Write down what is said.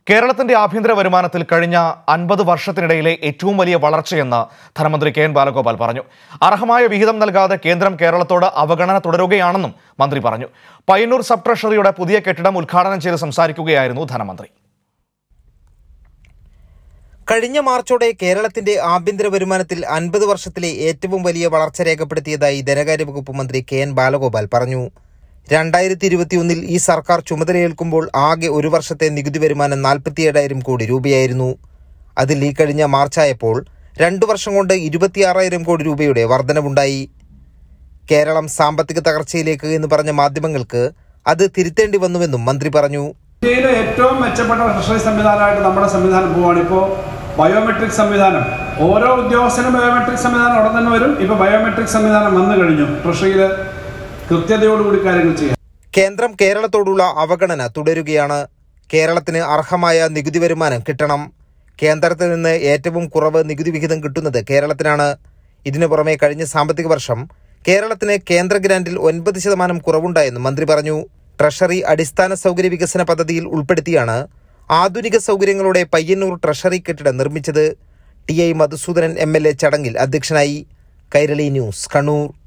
കേരളത്തിന്റെ ആഭ്യന്തര വരുമാനത്തിൽ കഴിഞ്ഞ അൻപത് വർഷത്തിനിടയിലെ ഏറ്റവും വലിയ വളർച്ചയെന്ന് ധനമന്ത്രി കെ എൻ ബാലഗോപാൽ പറഞ്ഞു അർഹമായ വിഹിതം നൽകാതെ കേന്ദ്രം കേരളത്തോട് അവഗണന തുടരുകയാണെന്നും മന്ത്രി പറഞ്ഞു പയ്യന്നൂർ സബ് ട്രഷറിയുടെ പുതിയ കെട്ടിടം ഉദ്ഘാടനം ചെയ്ത് സംസാരിക്കുകയായിരുന്നു ധനമന്ത്രി കഴിഞ്ഞ മാർച്ചോടെ കേരളത്തിന്റെ ആഭ്യന്തര വരുമാനത്തിൽ അൻപത് വർഷത്തിലെ ഏറ്റവും വലിയ വളർച്ച രേഖപ്പെടുത്തിയതായി ധനകാര്യ വകുപ്പ് മന്ത്രി കെ എൻ ബാലഗോപാൽ പറഞ്ഞു രണ്ടായിരത്തി ഇരുപത്തിയൊന്നിൽ ഈ സർക്കാർ ചുമതലയേൽക്കുമ്പോൾ ആകെ ഒരു വർഷത്തെ നികുതി വരുമാനം നാൽപ്പത്തിയേഴായിരം കോടി രൂപയായിരുന്നു അതിൽ ഈ കഴിഞ്ഞ മാർച്ചായപ്പോൾ രണ്ടു വർഷം കൊണ്ട് ഇരുപത്തിയാറായിരം കോടി രൂപയുടെ വർധനവുണ്ടായി കേരളം സാമ്പത്തിക തകർച്ചയിലേക്ക് എന്ന് പറഞ്ഞ മാധ്യമങ്ങൾക്ക് അത് തിരുത്തേണ്ടി വന്നുവെന്നും മന്ത്രി പറഞ്ഞു ഇന്ത്യയിലെ ഏറ്റവും മെച്ചപ്പെട്ട ട്രഷറി സംവിധാനമായിട്ട് നമ്മുടെ സംവിധാനം പോവുകയാണ് ഇപ്പോൾ ബയോമെട്രിക് സംവിധാനം ഓരോ ഉദ്യോഗസ്ഥനും ബയോമെട്രിക് സംവിധാനം ഉടൻ തന്നെ വരും ഇപ്പോൾ ബയോമെട്രിക് സംവിധാനം വന്നു കഴിഞ്ഞു ട്രഷറിയിൽ കൃത്യതയോടുകൂടി കാര്യങ്ങൾ ചെയ്യാം കേന്ദ്രം കേരളത്തോടുള്ള അവഗണന തുടരുകയാണ് കേരളത്തിന് അർഹമായ നികുതി വരുമാനം കിട്ടണം കേന്ദ്രത്തിൽ നിന്ന് ഏറ്റവും കുറവ് നികുതി വിഹിതം കിട്ടുന്നത് കേരളത്തിനാണ് ഇതിനു പുറമെ കഴിഞ്ഞ സാമ്പത്തിക വർഷം കേരളത്തിന് കേന്ദ്ര ഗ്രാന്റിൽ ഒൻപത് ശതമാനം കുറവുണ്ടായെന്നും മന്ത്രി പറഞ്ഞു ട്രഷറി അടിസ്ഥാന സൗകര്യ വികസന പദ്ധതിയിൽ ഉൾപ്പെടുത്തിയാണ് ആധുനിക സൗകര്യങ്ങളോടെ പയ്യന്നൂർ ട്രഷറി കെട്ടിടം നിർമ്മിച്ചത് T I Madhusoodanan M L A ചടങ്ങിൽ അധ്യക്ഷനായി കൈരളി ന്യൂസ് കണ്ണൂർ